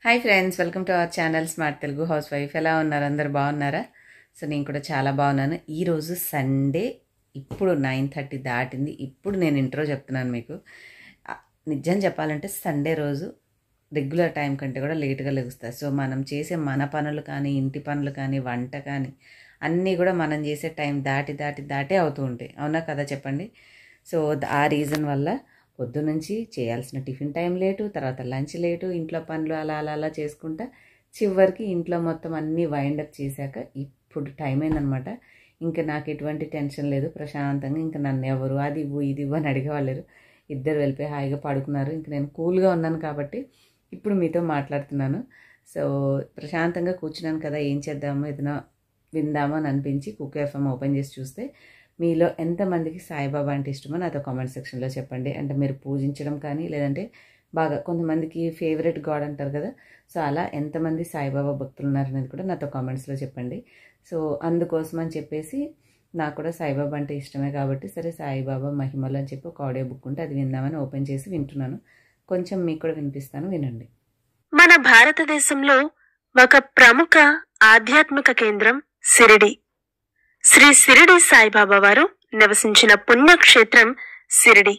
hi friends welcome to our channel smart Telugu housewife ఎలా ఉన్నారు అందరు బాగున్నారా సో నేను కూడా చాలా బాగున్నాను ఈరోజు సండే ఇప్పుడు నైన్ థర్టీ దాటింది ఇప్పుడు నేను ఇంట్రో చెప్తున్నాను మీకు ఆ, నిజం చెప్పాలంటే సండే రోజు రెగ్యులర్ టైం కంటే కూడా లేట్గా లెగుస్తారు సో మనం చేసే మన పనులు కానీ ఇంటి పనులు కానీ వంట కానీ అన్నీ కూడా మనం చేసే టైం దాటి దాటి దాటే అవుతూ ఉంటాయి అవునా కదా చెప్పండి సో ద- ఆ రీజన్ వల్ల పొద్దు నుంచి చేయాల్సిన టిఫిన్ టైం లేటు తర్వాత లంచ్ లేటు ఇంట్లో పనులు అలా అలా అలా చేసుకుంటా చివరికి ఇంట్లో మొత్తం అన్నీ వైండప్ చేశాక ఇప్పుడు టైం అయిందనమాట ఇంకా నాకు ఎటువంటి టెన్షన్ లేదు ప్రశాంతంగా ఇంకా నన్ను ఎవరు అది ఇవ్వు ఇది ఇవ్వు అని అడిగేవాళ్ళు ఇద్దరు వెళ్ళిపోయి హాయిగా పడుకున్నారు ఇంకా నేను కూల్గా ఉన్నాను కాబట్టి ఇప్పుడు మీతో మాట్లాడుతున్నాను సో ప్రశాంతంగా కూర్చున్నాను కదా ఏం చేద్దాము ఏదైనా విందామో అని అనిపించి కుక్ ఎఫ్ఎం ఓపెన్ చేసి చూస్తే మీలో ఎంతమందికి సాయిబాబా అంటే ఇష్టమో నాతో కామెంట్ సెక్షన్లో చెప్పండి అంటే మీరు పూజించడం కానీ లేదంటే బాగా కొంతమందికి ఫేవరెట్ గాడ్ అంటారు కదా సో అలా ఎంతమంది సాయిబాబా భక్తులు ఉన్నారనేది కూడా నాతో కామెంట్స్లో చెప్పండి సో అందుకోసం అని చెప్పేసి నాకు కూడా సాయిబాబా అంటే ఇష్టమే కాబట్టి సరే సాయిబాబా మహిమలు అని చెప్పి ఒక ఆడియో బుక్ ఉంటే అది విందామని ఓపెన్ చేసి వింటున్నాను కొంచెం మీకు కూడా వినిపిస్తాను వినండి మన భారతదేశంలో ఒక ప్రముఖ ఆధ్యాత్మిక కేంద్రం సిరిడి శ్రీ సిరిడి సాయిబాబా వారు నివసించిన పుణ్యక్షేత్రం సిరిడి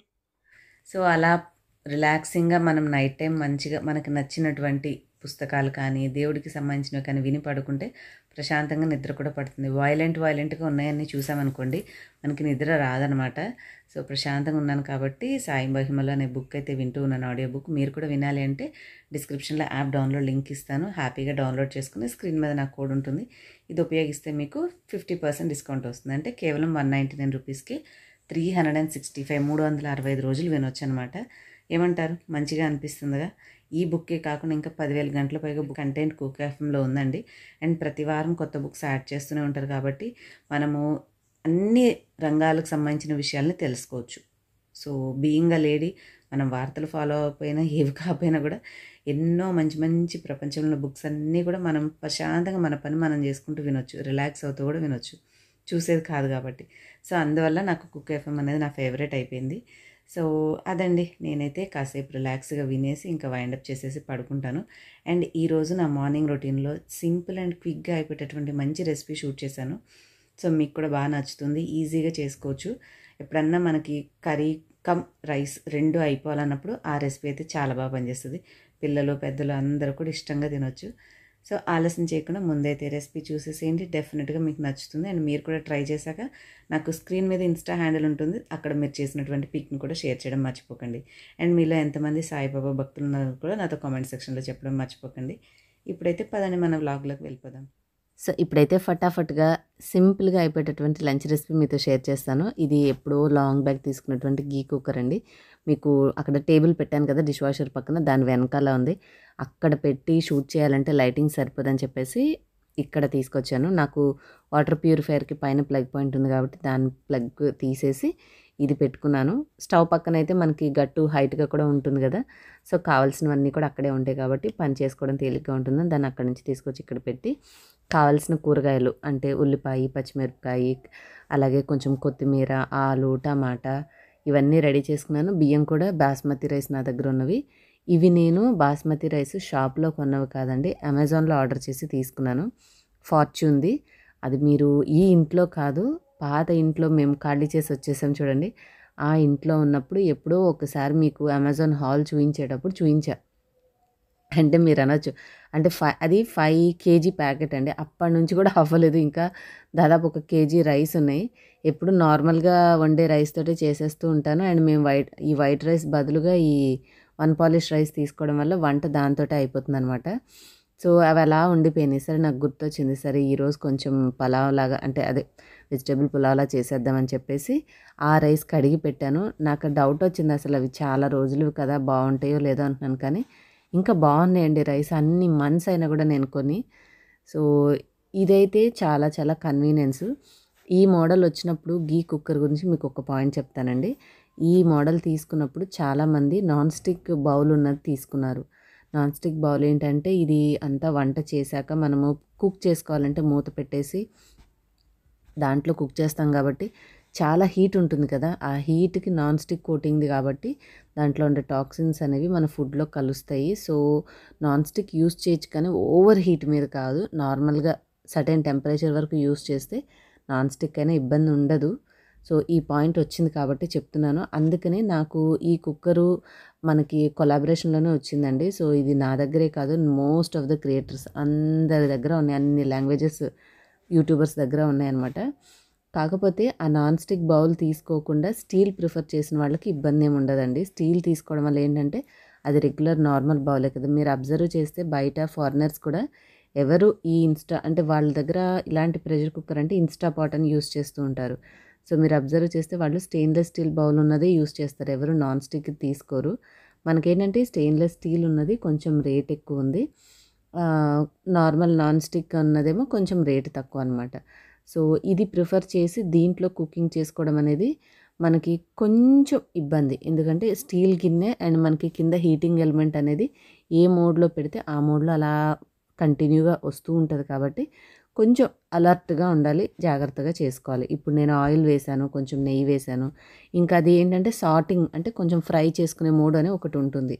సో అలా రిలాక్సింగ్గా మనం నైట్ టైం మంచిగా మనకు నచ్చినటువంటి పుస్తకాలు కానీ దేవుడికి సంబంధించినవి కానీ విని పడుకుంటే ప్రశాంతంగా నిద్ర కూడా పడుతుంది వైలెంట్ వైలెంట్గా ఉన్నాయన్నీ చూసామనుకోండి మనకి నిద్ర రాదనమాట సో ప్రశాంతంగా ఉన్నాను కాబట్టి సాయి మహిమలు అనే బుక్ అయితే వింటూ ఉన్నాను ఆడియో బుక్ మీరు కూడా వినాలి అంటే డిస్క్రిప్షన్లో యాప్ డౌన్లోడ్ లింక్ ఇస్తాను హ్యాపీగా డౌన్లోడ్ చేసుకుని స్క్రీన్ మీద నాకు కోడ్ ఉంటుంది ఇది ఉపయోగిస్తే మీకు ఫిఫ్టీ పర్సెంట్ డిస్కౌంట్ వస్తుంది అంటే కేవలం వన్ నైంటీ నైన్ రూపీస్కి three hundred and sixty five మూడు వందల అరవై ఐదు రోజులు వినొచ్చు అనమాట ఏమంటారు మంచిగా అనిపిస్తుందిగా ఈ బుక్కే కాకుండా ఇంకా పదివేల గంటల పైగా బుక్ కంటెంట్ కుక్ ఎఫ్ఎంలో ఉందండి అండ్ ప్రతి వారం కొత్త బుక్స్ యాడ్ చేస్తూనే ఉంటారు కాబట్టి మనము అన్ని రంగాలకు సంబంధించిన విషయాల్ని తెలుసుకోవచ్చు సో బీయింగ్ అ లేడీ మనం వార్తలు ఫాలో అవ్వకపోయినా ఏవి కాకపోయినా కూడా ఎన్నో మంచి మంచి ప్రపంచంలో బుక్స్ అన్నీ కూడా మనం ప్రశాంతంగా మన పని మనం చేసుకుంటూ వినొచ్చు రిలాక్స్ అవుతూ కూడా వినొచ్చు చూసేది కాదు కాబట్టి సో అందువల్ల నాకు కుక్ ఎఫ్ఎం అనేది నా ఫేవరెట్ అయిపోయింది సో అదండి నేనైతే కాసేపు రిలాక్స్గా వినేసి ఇంకా వైండప్ చేసేసి పడుకుంటాను అండ్ ఈరోజు నా మార్నింగ్ రొటీన్లో సింపుల్ అండ్ క్విక్గా అయిపోయేటటువంటి మంచి రెసిపీ షూట్ చేశాను సో మీకు కూడా బాగా నచ్చుతుంది ఈజీగా చేసుకోవచ్చు ఎప్పుడన్నా మనకి కర్రీ కమ్ రైస్ రెండు అయిపోవాలన్నప్పుడు ఆ రెసిపీ అయితే చాలా బాగా పనిచేస్తుంది పిల్లలు పెద్దలు అందరూ కూడా ఇష్టంగా తినొచ్చు సో ఆలస్యం చేయకుండా ముందైతే రెసిపీ చూసేసేయండి డెఫినెట్గా మీకు నచ్చుతుంది అండ్ మీరు కూడా ట్రై చేశాక నాకు స్క్రీన్ మీద ఇన్స్టా హ్యాండిల్ ఉంటుంది అక్కడ మీరు చేసినటువంటి పిక్ని కూడా షేర్ చేయడం మర్చిపోకండి అండ్ మీలో ఎంతమంది సాయిబాబా భక్తులు ఉన్నారో కూడా నాతో కామెంట్ సెక్షన్లో చెప్పడం మర్చిపోకండి ఇప్పుడైతే పదండి మన వ్లాగ్లోకి వెళ్ళిపోదాం సో ఇప్పుడైతే ఫటాఫట్గా సింపుల్గా అయిపోయేటటువంటి లంచ్ రెసిపీ మీతో షేర్ చేస్తాను ఇది ఎప్పుడో లాంగ్ బ్యాగ్ తీసుకున్నటువంటి గీ కుక్కర్ అండి మీకు అక్కడ టేబుల్ పెట్టాను కదా డిష్ వాషర్ పక్కన దాని వెనకాల ఉంది అక్కడ పెట్టి షూట్ చేయాలంటే లైటింగ్ సరిపోదని చెప్పేసి ఇక్కడ తీసుకొచ్చాను నాకు వాటర్ ప్యూరిఫైయర్కి పైన ప్లగ్ పాయింట్ ఉంది కాబట్టి దాని ప్లగ్ తీసేసి ఇది పెట్టుకున్నాను స్టవ్ పక్కన అయితే మనకి గట్టు హైట్గా కూడా ఉంటుంది కదా సో కావాల్సినవన్నీ కూడా అక్కడే ఉంటాయి కాబట్టి పని చేసుకోవడం తేలిగ్గా ఉంటుంది దాన్ని అక్కడి నుంచి తీసుకొచ్చి ఇక్కడ పెట్టి కావాల్సిన కూరగాయలు అంటే ఉల్లిపాయ పచ్చిమిరపకాయ అలాగే కొంచెం కొత్తిమీర ఆలు టమాటా ఇవన్నీ రెడీ చేసుకున్నాను బియ్యం కూడా బాస్మతి రైస్ నా దగ్గర ఉన్నవి ఇవి నేను బాస్మతి రైస్ షాప్లో కొన్నవి కాదండి అమెజాన్లో ఆర్డర్ చేసి తీసుకున్నాను ఫార్చ్యూన్ది అది మీరు ఈ ఇంట్లో కాదు పాత ఇంట్లో మేము ఖాళీ చేసి వచ్చేసాం చూడండి ఆ ఇంట్లో ఉన్నప్పుడు ఎప్పుడో ఒకసారి మీకు అమెజాన్ హాల్ చూపించేటప్పుడు చూపించా అంటే మీరు అనొచ్చు అంటే ఫై అది ఫైవ్ కేజీ ప్యాకెట్ అండి అప్పటి నుంచి కూడా అవ్వలేదు ఇంకా దాదాపు ఒక కేజీ రైస్ ఉన్నాయి ఎప్పుడు నార్మల్గా వండే రైస్ తోటే చేసేస్తూ ఉంటాను అండ్ మేము వైట్ ఈ వైట్ రైస్ బదులుగా ఈ వన్ పాలిష్ రైస్ తీసుకోవడం వల్ల వంట దాంతోటే అయిపోతుంది అనమాట సో అవి అలా ఉండిపోయినాయి సరే నాకు గుర్తొచ్చింది సరే ఈరోజు కొంచెం పలావ్ లాగా అంటే అదే వెజిటేబుల్ పులావ్లా చేసేద్దామని చెప్పేసి ఆ రైస్ కడిగి పెట్టాను నాకు డౌట్ వచ్చింది అసలు అవి చాలా రోజులు కదా బాగుంటాయో లేదో అంటున్నాను కానీ ఇంకా బాగున్నాయండి రైస్ అన్ని మంత్స్ అయినా కూడా నేను కొని సో ఇదైతే చాలా చాలా కన్వీనియన్స్ ఈ మోడల్ వచ్చినప్పుడు గీ కుక్కర్ గురించి మీకు ఒక పాయింట్ చెప్తానండి ఈ మోడల్ తీసుకున్నప్పుడు చాలామంది నాన్ స్టిక్ బౌల్ ఉన్నది తీసుకున్నారు నాన్ స్టిక్ బౌల్ ఏంటంటే ఇది అంతా వంట చేశాక మనము కుక్ చేసుకోవాలంటే మూత పెట్టేసి దాంట్లో కుక్ చేస్తాం కాబట్టి చాలా హీట్ ఉంటుంది కదా ఆ హీట్కి నాన్ స్టిక్ కోటింగ్ది కాబట్టి దాంట్లో ఉండే టాక్సిన్స్ అనేవి మన ఫుడ్లో కలుస్తాయి సో నాన్ స్టిక్ యూస్ చేయొచ్చు కానీ ఓవర్ హీట్ మీద కాదు నార్మల్గా సర్టెన్ టెంపరేచర్ వరకు యూస్ చేస్తే నాన్ స్టిక్ అయినా ఇబ్బంది ఉండదు సో ఈ పాయింట్ వచ్చింది కాబట్టి చెప్తున్నాను అందుకనే నాకు ఈ కుక్కరు మనకి కొలాబరేషన్లోనే వచ్చిందండి సో ఇది నా దగ్గరే కాదు మోస్ట్ ఆఫ్ ద క్రియేటర్స్ అందరి దగ్గర ఉన్నాయి అన్ని లాంగ్వేజెస్ యూట్యూబర్స్ దగ్గర ఉన్నాయన్నమాట కాకపోతే ఆ నాన్ స్టిక్ బౌల్ తీసుకోకుండా స్టీల్ ప్రిఫర్ చేసిన వాళ్ళకి ఇబ్బంది ఏమి ఉండదండి స్టీల్ తీసుకోవడం వల్ల ఏంటంటే అది రెగ్యులర్ నార్మల్ బౌలే కదా మీరు అబ్జర్వ్ చేస్తే బయట ఫారినర్స్ కూడా ఎవరు ఈ ఇన్స్టా అంటే వాళ్ళ దగ్గర ఇలాంటి ప్రెషర్ కుక్కర్ అంటే ఇన్స్టా పాట్ అని యూస్ చేస్తూ ఉంటారు సో మీరు అబ్జర్వ్ చేస్తే వాళ్ళు స్టెయిన్లెస్ స్టీల్ బౌల్ ఉన్నదే యూస్ చేస్తారు ఎవరు నాన్ స్టిక్ తీసుకోరు మనకేంటంటే స్టెయిన్లెస్ స్టీల్ ఉన్నది కొంచెం రేట్ ఎక్కువ ఉంది నార్మల్ నాన్ స్టిక్ ఉన్నదేమో కొంచెం రేట్ తక్కువ అనమాట సో ఇది ప్రిఫర్ చేసి దీంట్లో కుకింగ్ చేసుకోవడం అనేది మనకి కొంచెం ఇబ్బంది ఎందుకంటే స్టీల్ గిన్నె అండ్ మనకి కింద హీటింగ్ ఎలిమెంట్ అనేది ఏ మోడ్లో పెడితే ఆ మోడ్లో అలా కంటిన్యూగా వస్తూ ఉంటుంది కాబట్టి కొంచెం అలర్ట్గా ఉండాలి జాగ్రత్తగా చేసుకోవాలి ఇప్పుడు నేను ఆయిల్ వేశాను కొంచెం నెయ్యి వేశాను ఇంకా అది ఏంటంటే సాటింగ్ అంటే కొంచెం ఫ్రై చేసుకునే మోడ్ అని ఒకటి ఉంటుంది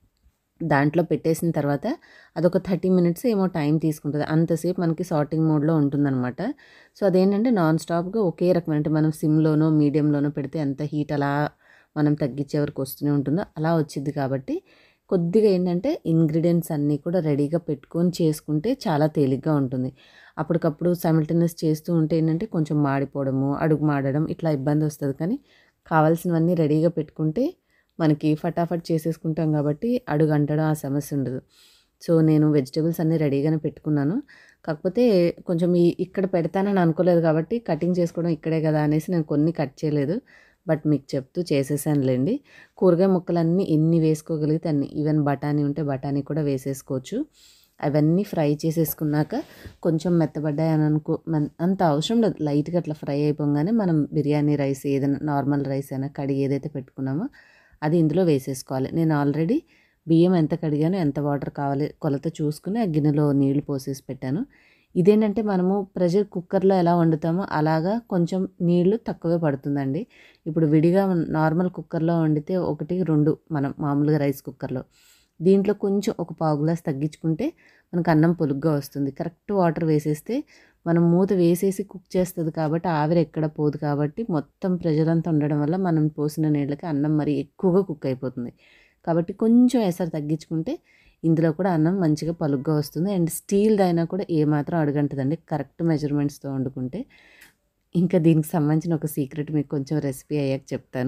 దాంట్లో పెట్టేసిన తర్వాత అదొక థర్టీ మినిట్స్ ఏమో టైం తీసుకుంటుంది అంతసేపు మనకి సార్టింగ్ మోడ్లో ఉంటుందన్నమాట సో అదేంటంటే నాన్ స్టాప్గా ఒకే రకమైన అంటే మనం సిమ్లోనో మీడియంలోనో పెడితే ఎంత హీట్ అలా మనం తగ్గించే వరకు వస్తూనే ఉంటుందో అలా వచ్చింది కాబట్టి కొద్దిగా ఏంటంటే ఇంగ్రీడియంట్స్ అన్నీ కూడా రెడీగా పెట్టుకొని చేసుకుంటే చాలా తేలిగ్గా ఉంటుంది అప్పటికప్పుడు సైమిల్టేనియస్ చేస్తూ ఉంటే ఏంటంటే కొంచెం మాడిపోవడము అడుగు మాడడం ఇట్లా ఇబ్బంది వస్తుంది కానీ కావాల్సినవన్నీ రెడీగా పెట్టుకుంటే మనకి ఫటాఫట్ చేసేసుకుంటాం కాబట్టి అడుగు అంటడం ఆ సమస్య ఉండదు సో నేను వెజిటేబుల్స్ అన్నీ రెడీగానే పెట్టుకున్నాను కాకపోతే కొంచెం ఈ ఇక్కడ పెడతానని అనుకోలేదు కాబట్టి కటింగ్ చేసుకోవడం ఇక్కడే కదా అనేసి నేను కొన్ని కట్ చేయలేదు బట్ మీకు చెప్తూ చేసేసానులేండి కూరగాయ ముక్కలన్నీ ఎన్ని వేసుకోగలిగితే అన్ని ఈవెన్ బఠానీ ఉంటే బఠానీ కూడా వేసేసుకోవచ్చు అవన్నీ ఫ్రై చేసేసుకున్నాక కొంచెం మెత్తబడ్డాయి అని అనుకో మన- అంత అవసరం లేదు లైట్గా అట్లా ఫ్రై అయిపోగానే మనం బిర్యానీ రైస్ ఏదైనా నార్మల్ రైస్ అయినా కడిగి ఏదైతే పెట్టుకున్నామో అది ఇందులో వేసేసుకోవాలి నేను ఆల్రెడీ బియ్యం ఎంత కడిగానో ఎంత వాటర్ కావాలి కొలత చూసుకుని ఆ గిన్నెలో నీళ్లు పోసేసి పెట్టాను ఇదేంటంటే మనము ప్రెషర్ కుక్కర్లో ఎలా వండుతామో అలాగా కొంచెం నీళ్లు తక్కువే పడుతుందండి ఇప్పుడు విడిగా నార్మల్ కుక్కర్లో వండితే ఒకటి రెండు మనం మామూలుగా రైస్ కుక్కర్లో దీంట్లో కొంచెం ఒక పావు గ్లాస్ తగ్గించుకుంటే మనకు అన్నం పొలుగ్గా వస్తుంది కరెక్ట్ వాటర్ వేసేస్తే మనం మూత వేసేసి కుక్ చేస్తుంది కాబట్టి ఆవిరి ఎక్కడ పోదు కాబట్టి మొత్తం ప్రెషర్ అంతా ఉండడం వల్ల మనం పోసిన నీళ్ళకి అన్నం మరి ఎక్కువగా కుక్ అయిపోతుంది కాబట్టి కొంచెం ఎసరు తగ్గించుకుంటే ఇందులో కూడా అన్నం మంచిగా పలుగ్గా వస్తుంది అండ్ స్టీల్ అయినా కూడా ఏమాత్రం అడగంటదండి కరెక్ట్ మెజర్మెంట్స్తో వండుకుంటే ఇంకా దీనికి సంబంధించిన ఒక సీక్రెట్ మీకు కొంచెం రెసిపీ అయ్యాక చెప్తాను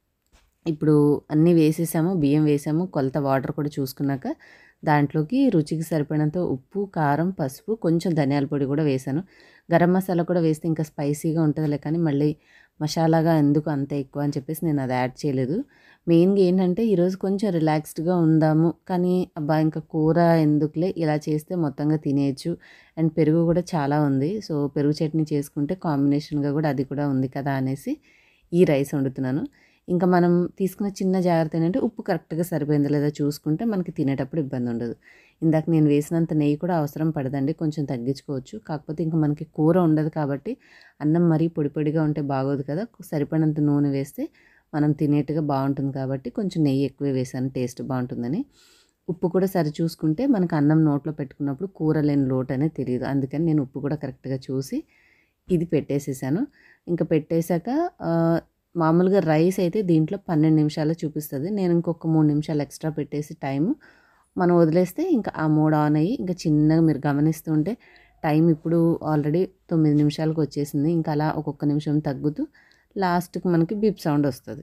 ఇప్పుడు అన్నీ వేసేసాము బియ్యం వేసాము కొలత వాటర్ కూడా చూసుకున్నాక దాంట్లోకి రుచికి సరిపడినంత ఉప్పు కారం పసుపు కొంచెం ధనియాల పొడి కూడా వేసాను గరం మసాలా కూడా వేస్తే ఇంకా స్పైసీగా ఉంటుందిలే కానీ మళ్ళీ మసాలాగా ఎందుకు అంత ఎక్కువ అని చెప్పేసి నేను అది యాడ్ చేయలేదు మెయిన్గా ఏంటంటే ఈరోజు కొంచెం రిలాక్స్డ్గా ఉందాము కానీ అబ్బా ఇంకా కూర ఎందుకులే ఇలా చేస్తే మొత్తంగా తినేయచ్చు అండ్ పెరుగు కూడా చాలా ఉంది సో పెరుగు చట్నీ చేసుకుంటే కాంబినేషన్గా కూడా అది కూడా ఉంది కదా అనేసి ఈ రైస్ వండుతున్నాను ఇంకా మనం తీసుకున్న చిన్న జాగ్రత్త ఏంటంటే ఉప్పు కరెక్ట్గా సరిపోయిందో లేదో చూసుకుంటే మనకి తినేటప్పుడు ఇబ్బంది ఉండదు ఇందాక నేను వేసినంత నెయ్యి కూడా అవసరం పడదండి కొంచెం తగ్గించుకోవచ్చు కాకపోతే ఇంకా మనకి కూర ఉండదు కాబట్టి అన్నం మరీ పొడి పొడిగా ఉంటే బాగోదు కదా సరిపడినంత నూనె వేస్తే మనం తినేట్టుగా బాగుంటుంది కాబట్టి కొంచెం నెయ్యి ఎక్కువ వేసాను టేస్ట్ బాగుంటుందని ఉప్పు కూడా సరి చూసుకుంటే మనకు అన్నం నోట్లో పెట్టుకున్నప్పుడు కూర లేని లోటు అనేది తెలియదు అందుకని నేను ఉప్పు కూడా కరెక్ట్గా చూసి ఇది పెట్టేసేసాను ఇంకా పెట్టేశాక ఆ, మామూలుగా రైస్ అయితే దీంట్లో పన్నెండు నిమిషాలు చూపిస్తుంది నేను ఇంకొక మూడు నిమిషాలు ఎక్స్ట్రా పెట్టేసి టైము మనం వదిలేస్తే ఇంకా ఆ మూడు ఆన్ అయ్యి ఇంకా చిన్నగా మీరు గమనిస్తుంటే టైం ఇప్పుడు ఆల్రెడీ తొమ్మిది నిమిషాలకు వచ్చేసింది ఇంకా అలా ఒక్కొక్క నిమిషం తగ్గుతూ లాస్ట్కి మనకి బీప్ సౌండ్ వస్తుంది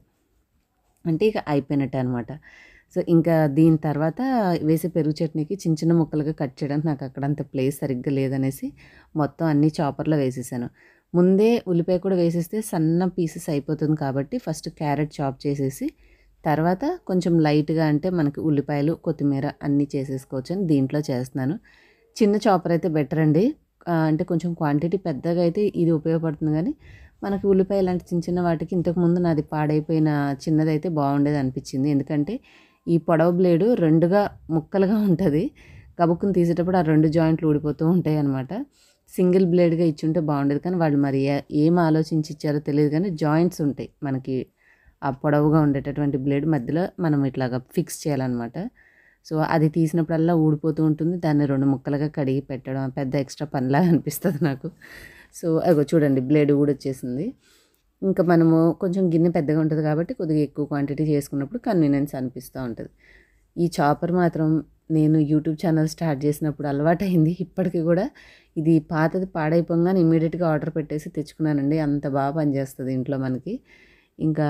అంటే ఇక అయిపోయినట్టే అనమాట సో ఇంకా దీని తర్వాత వేసే పెరుగు చట్నీకి చిన్న చిన్న ముక్కలుగా కట్ చేయడానికి నాకు అక్కడ అంత ప్లేస్ సరిగ్గా లేదనేసి మొత్తం అన్ని చాపర్లో వేసేసాను ముందే ఉల్లిపాయ కూడా వేసేస్తే సన్న పీసెస్ అయిపోతుంది కాబట్టి ఫస్ట్ క్యారెట్ చాప్ చేసేసి తర్వాత కొంచెం లైట్గా అంటే మనకి ఉల్లిపాయలు కొత్తిమీర అన్నీ చేసేసుకోవచ్చు అని దీంట్లో చేస్తున్నాను చిన్న చాపర్ అయితే బెటర్ అండి ఆ, అంటే కొంచెం క్వాంటిటీ పెద్దగా అయితే ఇది ఉపయోగపడుతుంది కానీ మనకి ఉల్లిపాయ లాంటి చిన్న చిన్న వాటికి ఇంతకుముందు నాది పాడైపోయిన చిన్నదైతే బాగుండేది అనిపించింది ఎందుకంటే ఈ పొడవు బ్లేడు రెండుగా ముక్కలుగా ఉంటుంది గబుక్కుని తీసేటప్పుడు ఆ రెండు జాయింట్లు ఊడిపోతూ ఉంటాయి అనమాట సింగిల్ బ్లేడ్గా ఇచ్చుంటే బాగుండేది కానీ వాళ్ళు మరి ఏ- ఏం ఆలోచించి ఇచ్చారో తెలియదు కానీ జాయింట్స్ ఉంటాయి మనకి ఆ పొడవుగా ఉండేటటువంటి బ్లేడ్ మధ్యలో మనం ఇట్లాగా ఫిక్స్ చేయాలన్నమాట సో అది తీసినప్పుడల్లా ఊడిపోతూ ఉంటుంది దాన్ని రెండు ముక్కలుగా కడిగి పెట్టడం పెద్ద ఎక్స్ట్రా పనిలాగా అనిపిస్తుంది నాకు సో అగో చూడండి బ్లేడ్ ఊడొచ్చేసింది ఇంకా మనము కొంచెం గిన్నె పెద్దగా ఉంటుంది కాబట్టి కొద్దిగా ఎక్కువ క్వాంటిటీ చేసుకున్నప్పుడు కన్వీనియన్స్ అనిపిస్తూ ఉంటుంది ఈ చాపర్ మాత్రం నేను యూట్యూబ్ ఛానల్ స్టార్ట్ చేసినప్పుడు అలవాటైంది ఇప్పటికీ కూడా ఇది పాతది పాడైపోగానే ఇమీడియట్గా ఆర్డర్ పెట్టేసి తెచ్చుకున్నానండి అంత బాగా పనిచేస్తుంది ఇంట్లో మనకి ఇంకా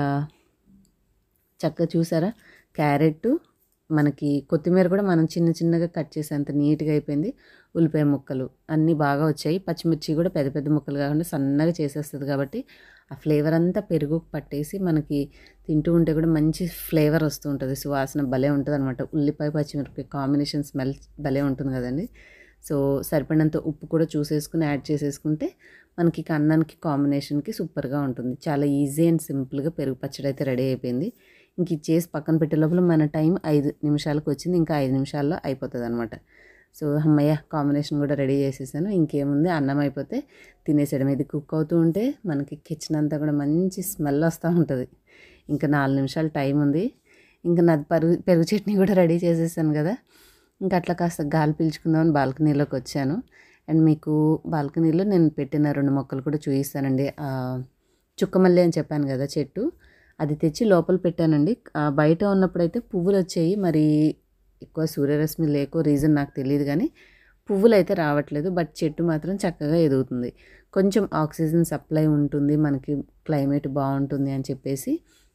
చక్కగా చూసారా క్యారెట్ మనకి కొత్తిమీర కూడా మనం చిన్న చిన్నగా కట్ చేసి అంత నీట్గా అయిపోయింది ఉల్లిపాయ ముక్కలు అన్నీ బాగా వచ్చాయి పచ్చిమిర్చి కూడా పెద్ద పెద్ద ముక్కలు కాకుండా సన్నగా చేసేస్తుంది కాబట్టి ఆ ఫ్లేవర్ అంతా పెరుగు పట్టేసి మనకి తింటూ ఉంటే కూడా మంచి ఫ్లేవర్ వస్తూ ఉంటుంది సువాసన భలే ఉంటుంది అనమాట ఉల్లిపాయ పచ్చిమిరపకాయ కాంబినేషన్ స్మెల్ భలే ఉంటుంది కదండి సో సరిపడినంత ఉప్పు కూడా చూసేసుకుని యాడ్ చేసేసుకుంటే మనకి ఇక అన్నానికి కాంబినేషన్కి సూపర్గా ఉంటుంది చాలా ఈజీ అండ్ సింపుల్గా పెరుగు పచ్చడి అయితే రెడీ అయిపోయింది ఇంక ఇది చేసి పక్కన పెట్టే లోపల మన టైం ఐదు నిమిషాలకు వచ్చింది ఇంకా ఐదు నిమిషాల్లో అయిపోతుంది అనమాట సో అమ్మయ్య కాంబినేషన్ కూడా రెడీ చేసేసాను ఇంకేముంది అన్నం అయిపోతే తినేసేయడం ఇది కుక్ అవుతూ ఉంటే మనకి కిచెన్ అంతా కూడా మంచి స్మెల్ వస్తూ ఉంటుంది ఇంకా నాలుగు నిమిషాలు టైం ఉంది ఇంకా నాది పరుగు పెరుగు చట్నీ కూడా రెడీ చేసేసాను కదా ఇంకా అట్లా కాస్త గాలి పీల్చుకుందామని బాల్కనీలోకి వచ్చాను అండ్ మీకు బాల్కనీలో నేను పెట్టిన రెండు మొక్కలు కూడా చూపిస్తానండి ఆ, చుక్కమల్లి అని చెప్పాను కదా చెట్టు అది తెచ్చి లోపల పెట్టానండి ఆ, బయట ఉన్నప్పుడైతే పువ్వులు వచ్చాయి మరి ఎక్కువ సూర్యరశ్మి లేకో రీజన్ నాకు తెలియదు కానీ పువ్వులు అయితే రావట్లేదు బట్ చెట్టు మాత్రం చక్కగా ఎదుగుతుంది కొంచెం ఆక్సిజన్ సప్లై ఉంటుంది మనకి క్లైమేట్ బాగుంటుంది అని చెప్పేసి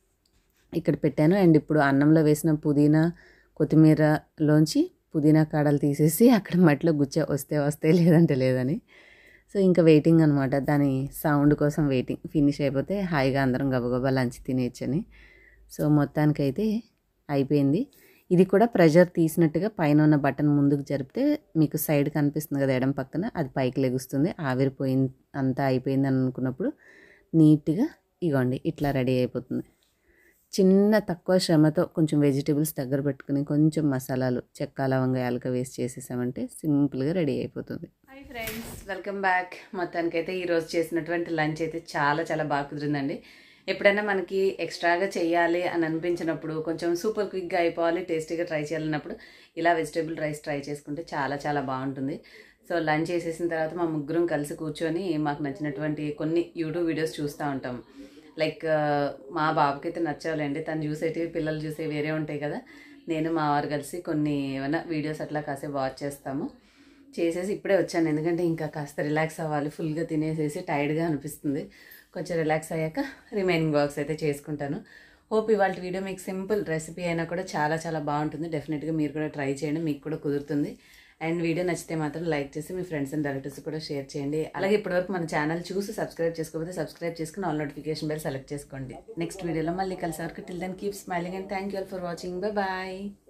ఇక్కడ పెట్టాను అండ్ ఇప్పుడు అన్నంలో వేసిన పుదీనా కొత్తిమీరలోంచి పుదీనా కాడలు తీసేసి అక్కడ మట్టిలో గుచ్చ వస్తే వస్తే లేదంటే లేదని సో ఇంకా వెయిటింగ్ అనమాట దాని సౌండ్ కోసం వెయిటింగ్ ఫినిష్ అయిపోతే హాయిగా అందరం గబగబా లంచ్ తినేయచ్చని సో మొత్తానికైతే అయిపోయింది ఇది కూడా ప్రెషర్ తీసినట్టుగా పైన ఉన్న బటన్ ముందుకు జరిపితే మీకు సైడ్ కనిపిస్తుంది కదా ఎడం పక్కన అది పైకి లెగుస్తుంది ఆవిరిపోయింది అంతా అయిపోయింది అని అనుకున్నప్పుడు నీట్గా ఇగోండి ఇట్లా రెడీ అయిపోతుంది చిన్న తక్కువ శ్రమతో కొంచెం వెజిటేబుల్స్ దగ్గర పెట్టుకుని కొంచెం మసాలాలు చెక్క లవంగ యాలక వేసి చేసేసామంటే సింపుల్గా రెడీ అయిపోతుంది హాయ్ ఫ్రెండ్స్ వెల్కమ్ బ్యాక్ మొత్తానికైతే ఈరోజు చేసినటువంటి లంచ్ అయితే చాలా చాలా బాగా కుదిరిందండి ఎప్పుడైనా మనకి ఎక్స్ట్రాగా చేయాలి అని అనిపించినప్పుడు కొంచెం సూపర్ క్విక్గా అయిపోవాలి టేస్టీగా ట్రై చేయాలన్నప్పుడు ఇలా వెజిటేబుల్ రైస్ ట్రై చేసుకుంటే చాలా చాలా బాగుంటుంది సో లంచ్ చేసేసిన తర్వాత మా ముగ్గురం కలిసి కూర్చొని మాకు నచ్చినటువంటి కొన్ని యూట్యూబ్ వీడియోస్ చూస్తూ ఉంటాం లైక్ మా బాబుకి అయితే నచ్చాలండి తను చూసేటివి పిల్లలు చూసే వేరే ఉంటాయి కదా నేను మా వారు కలిసి కొన్ని ఏమైనా వీడియోస్ అట్లా కాసేపు వాచ్ చేస్తాము చేసేసి ఇప్పుడే వచ్చాను ఎందుకంటే ఇంకా కాస్త రిలాక్స్ అవ్వాలి ఫుల్గా తినేసేసి టైర్డ్గా అనిపిస్తుంది కొంచెం రిలాక్స్ అయ్యాక రిమైనింగ్ వర్క్స్ అయితే చేసుకుంటాను హోప్ ఇవాళ వీడియో మీకు సింపుల్ రెసిపీ అయినా కూడా చాలా చాలా బాగుంటుంది డెఫినెట్గా మీరు కూడా ట్రై చేయండి మీకు కూడా కుదురుతుంది అండ్ వీడియో నచ్చితే మాత్రం లైక్ చేసి మీ ఫ్రెండ్స్ అండ్ రిలేటివ్స్ కూడా షేర్ చేయండి అలాగే ఇప్పటివరకు మన ఛానల్ చూసి సబ్స్క్రైబ్ చేసుకోకపోతే సబ్స్క్రైబ్ చేసుకుని ఆల్ నోటిఫికేషన్ బెల్ సెలెక్ట్ చేసుకోండి నెక్స్ట్ వీడియోలో మళ్ళీ కలిసే వరకు till then keep smiling and thank you all for watching bye bye